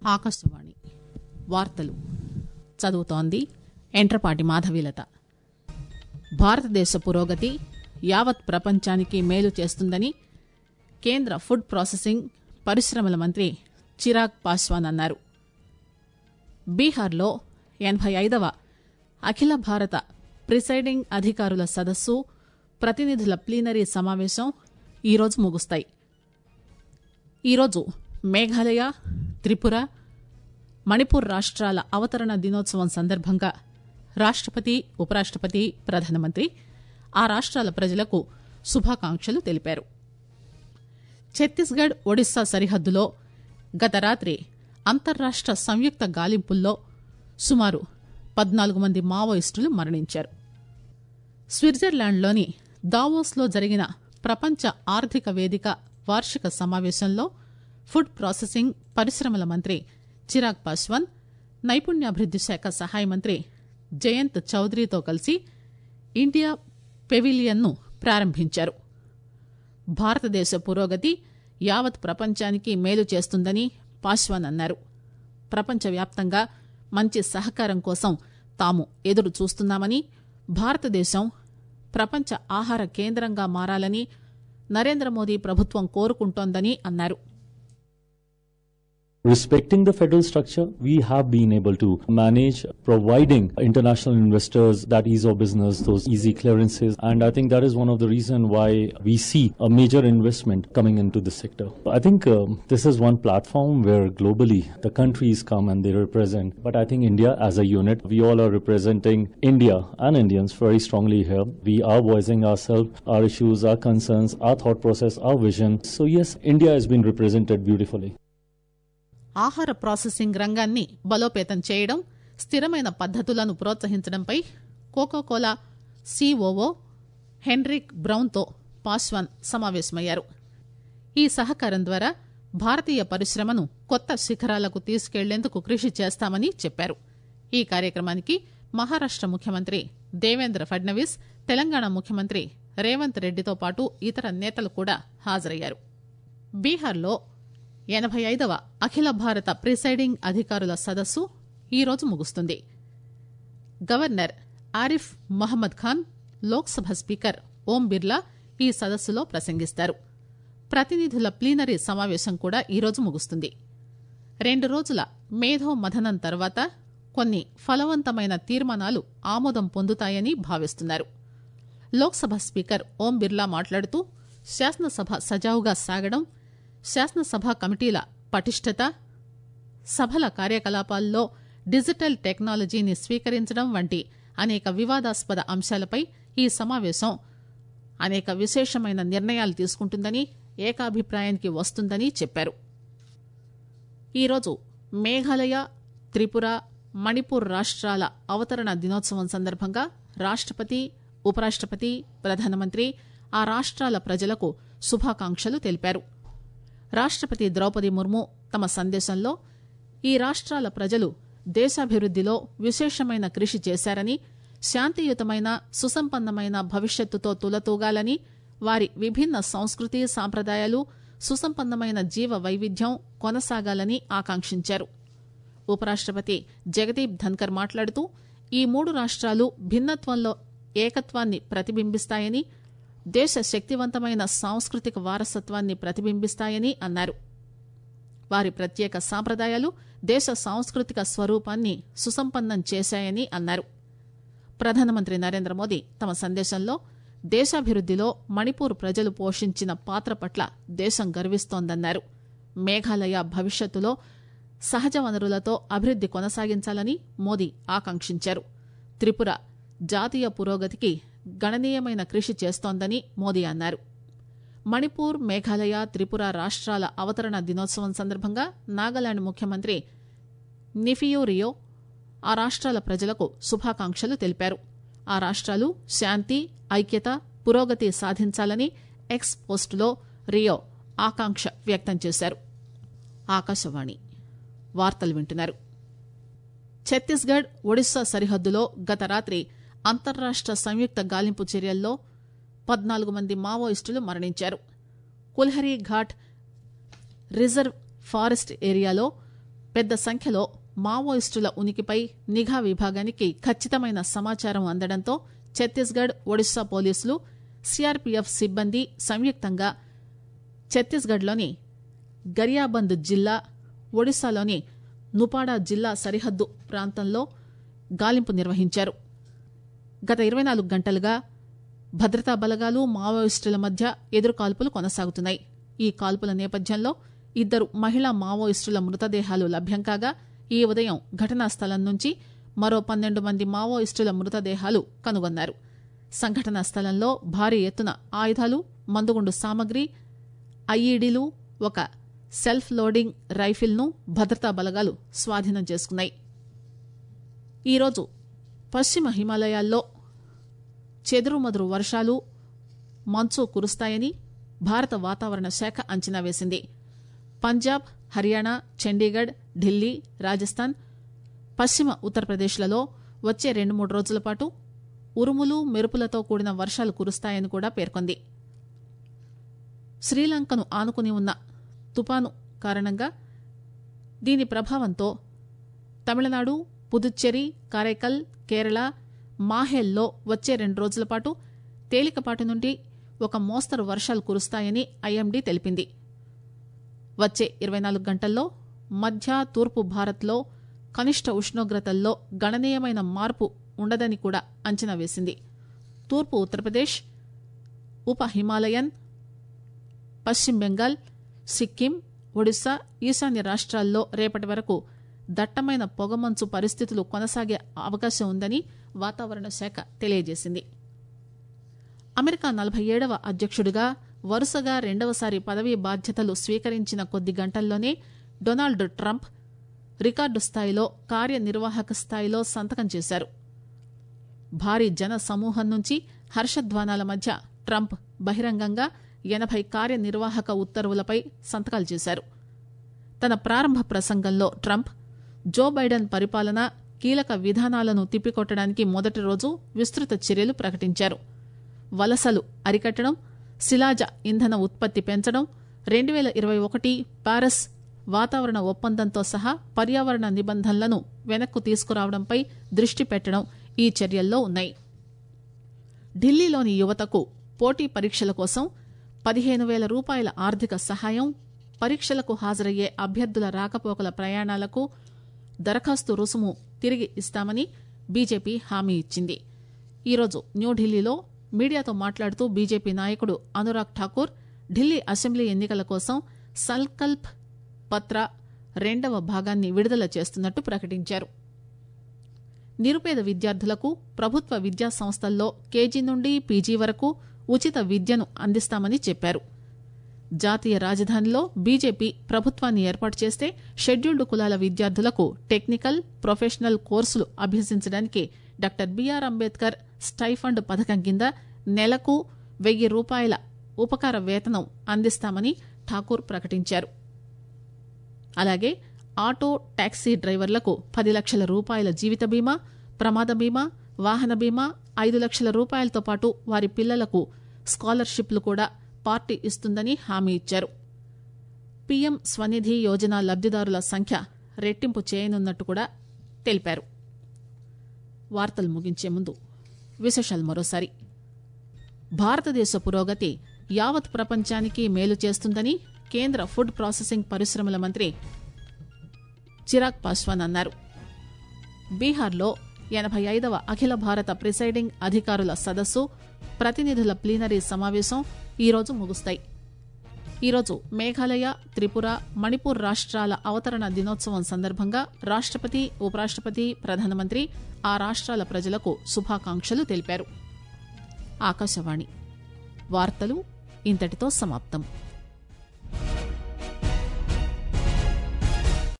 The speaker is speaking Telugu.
ఆకాశవాణి వార్తలు చదువుతోంది ఎంట్రపాటి మాధవీలత భారతదేశ పురోగతి యావత్ ప్రపంచానికి మేలు చేస్తుందని కేంద్ర ఫుడ్ ప్రాసెసింగ్ పరిశ్రమల మంత్రి చిరాగ్ పాస్వాన్ అన్నారు బీహార్లో ఎనబై ఐదవ అఖిల భారత ప్రిసైడింగ్ అధికారుల సదస్సు ప్రతినిధుల ప్లీనరీ సమావేశం ఈరోజు ముగుస్తాయి ఈరోజు మేఘాలయ త్రిపుర మణిపూర్ రాష్ట్రాల అవతరణ దినోత్సవం సందర్భంగా రాష్టపతి ఉపరాష్టపతి ప్రధానమంత్రి ఆ రాష్ట్రాల ప్రజలకు శుభాకాంక్షలు తెలిపారు ఛత్తీస్గఢ్ ఒడిశా సరిహద్దులో గత రాత్రి అంతర్రాష్ట సంయుక్త గాలింపుల్లో సుమారు పద్నాలుగు మంది మావోయిస్టులు మరణించారు స్విట్జర్లాండ్లోని దావోస్లో జరిగిన ప్రపంచ ఆర్థిక వేదిక వార్షిక సమావేశంలో ఫుడ్ ప్రాసెసింగ్ పరిశ్రమల మంత్రి చిరాగ్ పాస్వాన్ నైపుణ్యాభివృద్ది శాఖ సహాయ మంత్రి జయంత్ చౌదరితో కలిసి ఇండియా పెవిలియన్ను ప్రారంభించారు భారతదేశ పురోగతి యావత్ ప్రపంచానికి మేలు చేస్తుందని పాస్వాన్ అన్నారు ప్రపంచవ్యాప్తంగా మంచి సహకారం కోసం తాము ఎదురు చూస్తున్నామని భారతదేశం ప్రపంచ ఆహార కేంద్రంగా మారాలని నరేంద్ర మోదీ ప్రభుత్వం కోరుకుంటోందని అన్నారు Respecting the federal structure, we have been able to manage providing international investors that ease of business, those easy clearances. And I think that is one of the reasons why we see a major investment coming into the sector. I think um, this is one platform where globally the countries come and they represent. But I think India as a unit, we all are representing India and Indians very strongly here. We are voicing ourselves, our issues, our concerns, our thought process, our vision. So yes, India has been represented beautifully. ఆహార ప్రాసెసింగ్ రంగాన్ని బలోపేతం చేయడం స్థిరమైన పద్దతులను ప్రోత్సహించడంపై కోకోకోలా సీఓఓ హెన్రిక్ బ్రౌన్తో పాస్వాన్ సమావేశమయ్యారు ఈ సహకారం ద్వారా భారతీయ పరిశ్రమను కొత్త శిఖరాలకు తీసుకెళ్లేందుకు కృషి చేస్తామని చెప్పారు ఈ కార్యక్రమానికి మహారాష్ట ముఖ్యమంత్రి దేవేంద్ర ఫడ్నవీస్ తెలంగాణ ముఖ్యమంత్రి రేవంత్ రెడ్డితో పాటు ఇతర నేతలు కూడా హాజరయ్యారు బీహార్లో ఎనబై ఐదవ అఖిల భారత ప్రిసైడింగ్ అధికారుల సదస్సు ఈరోజు ముగుస్తుంది గవర్నర్ ఆరిఫ్ మహమ్మద్ ఖాన్ లోక్సభ స్పీకర్ ఓం బిర్లా ఈ సదస్సులో ప్రసంగిస్తారు ప్రతినిధుల ప్లీనరీ సమావేశం కూడా ఈరోజు ముగుస్తుంది రెండు రోజుల మేధో మథనం తర్వాత కొన్ని ఫలవంతమైన తీర్మానాలు ఆమోదం పొందుతాయని భావిస్తున్నారు లోక్సభ స్పీకర్ ఓం బిర్లా మాట్లాడుతూ శాసనసభ సజావుగా సాగడం శాసనసభ కమిటీల పటిష్టత సభల కార్యకలాపాల్లో డిజిటల్ టెక్నాలజీని స్వీకరించడం వంటి అనేక వివాదాస్పద అంశాలపై ఈ సమావేశం అనేక విశేషమైన నిర్ణయాలు తీసుకుంటుందని ఏకాభిప్రాయానికి వస్తుందని చెప్పారు ఈరోజు మేఘాలయ త్రిపుర మణిపూర్ రాష్ట్రాల అవతరణ దినోత్సవం సందర్భంగా రాష్టపతి ఉపరాష్టపతి ప్రధానమంత్రి ఆ రాష్ట్రాల ప్రజలకు శుభాకాంక్షలు తెలిపారు రాష్టపతి ద్రౌపది ముర్ము తమ సందేశంలో ఈ రాష్ట్రాల ప్రజలు దేశాభివృద్దిలో విశేషమైన కృషి చేశారని శాంతియుతమైన సుసంపన్నమైన భవిష్యత్తుతో తులతూగాలని వారి విభిన్న సంస్కృతి సాంప్రదాయాలు సుసంపన్నమైన జీవ వైవిధ్యం కొనసాగాలని ఆకాంక్షించారు ఉపరాష్టపతి జగదీప్ ధన్కర్ మాట్లాడుతూ ఈ మూడు రాష్ట్రాలు భిన్నత్వంలో ఏకత్వాన్ని ప్రతిబింబిస్తాయని దేశ శక్తివంతమైన సాంస్కృతిక వారసత్వాన్ని ప్రతిబింబిస్తాయని అన్నారు వారి ప్రత్యేక సాంప్రదాయాలు దేశ సాంస్కృతిక స్వరూపాన్ని సుసంపన్నం చేశాయని అన్నారు ప్రధానమంత్రి నరేంద్ర మోదీ తమ సందేశంలో దేశాభివృద్దిలో మణిపూర్ ప్రజలు పోషించిన పాత్ర పట్ల దేశం గర్విస్తోందన్నారు మేఘాలయ భవిష్యత్తులో సహజ వనరులతో అభివృద్ది కొనసాగించాలని మోదీ ఆకాంక్షించారు త్రిపుర జాతీయ పురోగతికి గణనీయమైన కృషి చేస్తోందని మోదీ అన్నారు మణిపూర్ మేఘాలయ త్రిపుర రాష్ట్రాల అవతరణ దినోత్సవం సందర్భంగా నాగాలాండ్ ముఖ్యమంత్రి నిఫియో రియో ఆ రాష్ట్రాల ప్రజలకు శుభాకాంక్షలు తెలిపారు ఆ రాష్ట్రాలు శాంతి ఐక్యత పురోగతి సాధించాలని ఎక్స్ పోస్టులో రియో ఆకాంక్ష వ్యక్తం చేశారు ఆకాశవాణి వార్తలు వింటున్నారు ఛత్తీస్గఢ్ ఒడిశా సరిహద్దులో గత రాత్రి అంతర్రాష్ట సంయుక్త గాలింపు చర్యల్లో పద్నాలుగు మంది మావోయిస్టులు మరణించారు కుల్హరీ ఘాట్ రిజర్వ్ ఫారెస్ట్ ఏరియాలో పెద్ద సంఖ్యలో మావోయిస్టుల ఉనికిపై నిఘా విభాగానికి ఖచ్చితమైన సమాచారం అందడంతో ఛత్తీస్గఢ్ ఒడిశా పోలీసులు సిఆర్పీఎఫ్ సిబ్బంది సంయుక్తంగా ఛత్తీస్గఢ్లోని గరియాబంద్ జిల్లా ఒడిశాలోని నుపాడా జిల్లా సరిహద్దు ప్రాంతంలో గాలింపు నిర్వహించారు గత ఇరవై నాలుగు గంటలుగా భద్రతా బలగాలు మావోయిస్టుల మధ్య ఎదురుకాల్పులు కొనసాగుతున్నాయి ఈ కాల్పుల నేపథ్యంలో ఇద్దరు మహిళా మావోయిస్టుల మృతదేహాలు లభ్యం కాగా ఈ ఉదయం ఘటనా స్థలం నుంచి మరో పన్నెండు మంది మావోయిస్టుల మృతదేహాలు కనుగొన్నారు సంఘటనా స్థలంలో భారీ ఎత్తున ఆయుధాలు మందుగుండు సామగ్రి ఐఈడీలు ఒక సెల్ఫ్ లోడింగ్ రైఫిల్ను భద్రతా బలగాలు స్వాధీనం చేసుకున్నాయి ఈరోజు పశ్చిమ హిమాలయాల్లో చెదురుమదురు వర్షాలు మంచు కురుస్తాయని భారత వాతావరణ శాఖ అంచనా వేసింది పంజాబ్ హర్యానా చండీగఢ్ ఢిల్లీ రాజస్థాన్ పశ్చిమ ఉత్తరప్రదేశ్లలో వచ్చే రెండు మూడు రోజుల పాటు ఉరుములు మెరుపులతో కూడిన వర్షాలు కురుస్తాయని కూడా పేర్కొంది శ్రీలంకను ఆనుకుని ఉన్న తుపాను కారణంగా దీని ప్రభావంతో తమిళనాడు పుదుచ్చేరి కారైకల్ కేరళ మాహేల్లో వచ్చే రెండు రోజుల పాటు తేలికపాటి నుండి ఒక మోస్తరు వర్షాలు కురుస్తాయని ఐఎండీ తెలిపింది వచ్చే ఇరవై నాలుగు గంటల్లో మధ్య తూర్పు భారత్లో కనిష్ట ఉష్ణోగ్రతల్లో గణనీయమైన మార్పు ఉండదని కూడా అంచనా వేసింది తూర్పు ఉత్తరప్రదేశ్ ఉప హిమాలయన్ పశ్చిమ బెంగాల్ సిక్కిం ఒడిశా ఈశాన్య రాష్ట్రాల్లో రేపటి వరకు దట్టమైన పొగమంచు పరిస్థితులు కొనసాగే అవకాశం ఉందని వాతావరణ శాఖ తెలియజేసింది అమెరికా నలభై ఏడవ అధ్యక్షుడిగా వరుసగా రెండవసారి పదవీ బాధ్యతలు స్వీకరించిన కొద్ది గంటల్లోనే డొనాల్డ్ ట్రంప్ రికార్డు స్థాయిలో కార్యనిర్వాహక స్థాయిలో సంతకం చేశారు భారీ జన సమూహం నుంచి హర్షధ్వానాల మధ్య ట్రంప్ బహిరంగంగా ఎనభై కార్యనిర్వాహక ఉత్తర్వులపై సంతకాలు చేశారు తన ప్రారంభ ప్రసంగంలో ట్రంప్ జో బైడెన్ పరిపాలన కీలక విధానాలను తిప్పికొట్టడానికి మొదటి రోజు విస్తృత చర్యలు ప్రకటించారు వలసలు అరికట్టడం శిలాజ ఇంధన ఉత్పత్తి పెంచడం రెండు వేల ఇరవై ఒకటి పారిస్ వాతావరణ ఒప్పందంతో సహా పర్యావరణ నిబంధనలను వెనక్కు తీసుకురావడంపై దృష్టి పెట్టడం ఈ చర్యల్లో ఉన్నాయి ఢిల్లీలోని యువతకు పోటీ పరీక్షల కోసం పదిహేను వేల రూపాయల ఆర్థిక సహాయం పరీక్షలకు హాజరయ్యే అభ్యర్థుల రాకపోకల ప్రయాణాలకు దరఖాస్తు రుసుము తిరిగి ఇస్తామని బీజేపీ హామీ ఇచ్చింది ఈరోజు న్యూఢిల్లీలో మీడియాతో మాట్లాడుతూ బీజేపీ నాయకుడు అనురాగ్ ఠాకూర్ ఢిల్లీ అసెంబ్లీ ఎన్నికల కోసం సల్కల్ప్ పత్ర రెండవ భాగాన్ని విడుదల చేస్తున్నట్టు ప్రకటించారు నిరుపేద విద్యార్థులకు ప్రభుత్వ విద్యా సంస్థల్లో కేజీ నుండి పీజీ వరకు ఉచిత విద్యను అందిస్తామని చెప్పారు జాతీయ రాజధానిలో బీజేపీ ప్రభుత్వాన్ని ఏర్పాటు చేస్తే షెడ్యూల్డ్ కులాల విద్యార్థులకు టెక్నికల్ ప్రొఫెషనల్ కోర్సులు అభ్యసించడానికి డాక్టర్ బీఆర్ అంబేద్కర్ స్టైఫండ్ పథకం కింద నెలకు వెయ్యి రూపాయల ఉపకార వేతనం అందిస్తామని ఠాకూర్ ప్రకటించారు అలాగే ఆటో టాక్సీ డ్రైవర్లకు పది లక్షల రూపాయల జీవిత బీమా ప్రమాద బీమా వాహన బీమా ఐదు లక్షల రూపాయలతో పాటు వారి పిల్లలకు స్కాలర్షిప్లు కూడా పార్టీ ఇస్తుందని హామీ ఇచ్చారు పీఎం స్వనిధి యోజన లబ్దిదారుల సంఖ్య రెట్టింపు చేయనున్నట్టు కూడా తెలిపారు వార్తలు ముగించే ముందు విశేషాలు మరోసారి భారతదేశ పురోగతి యావత్ ప్రపంచానికి మేలు చేస్తుందని కేంద్ర ఫుడ్ ప్రాసెసింగ్ పరిశ్రమల మంత్రి చిరాగ్ పాస్వాన్ అన్నారు బీహార్లో ఎనభై ఐదవ అఖిల భారత ప్రిసైడింగ్ అధికారుల సదస్సు ప్రతినిధుల ప్లీనరీ సమావేశం ఈరోజు ముగుస్తాయి ఈరోజు మేఘాలయ త్రిపుర మణిపూర్ రాష్ట్రాల అవతరణ దినోత్సవం సందర్భంగా రాష్టపతి ఉపరాష్టపతి ప్రధానమంత్రి ఆ రాష్ట్రాల ప్రజలకు శుభాకాంక్షలు తెలిపారు ఆకాశవాణి వార్తలు ఇంతటితో సమాప్తం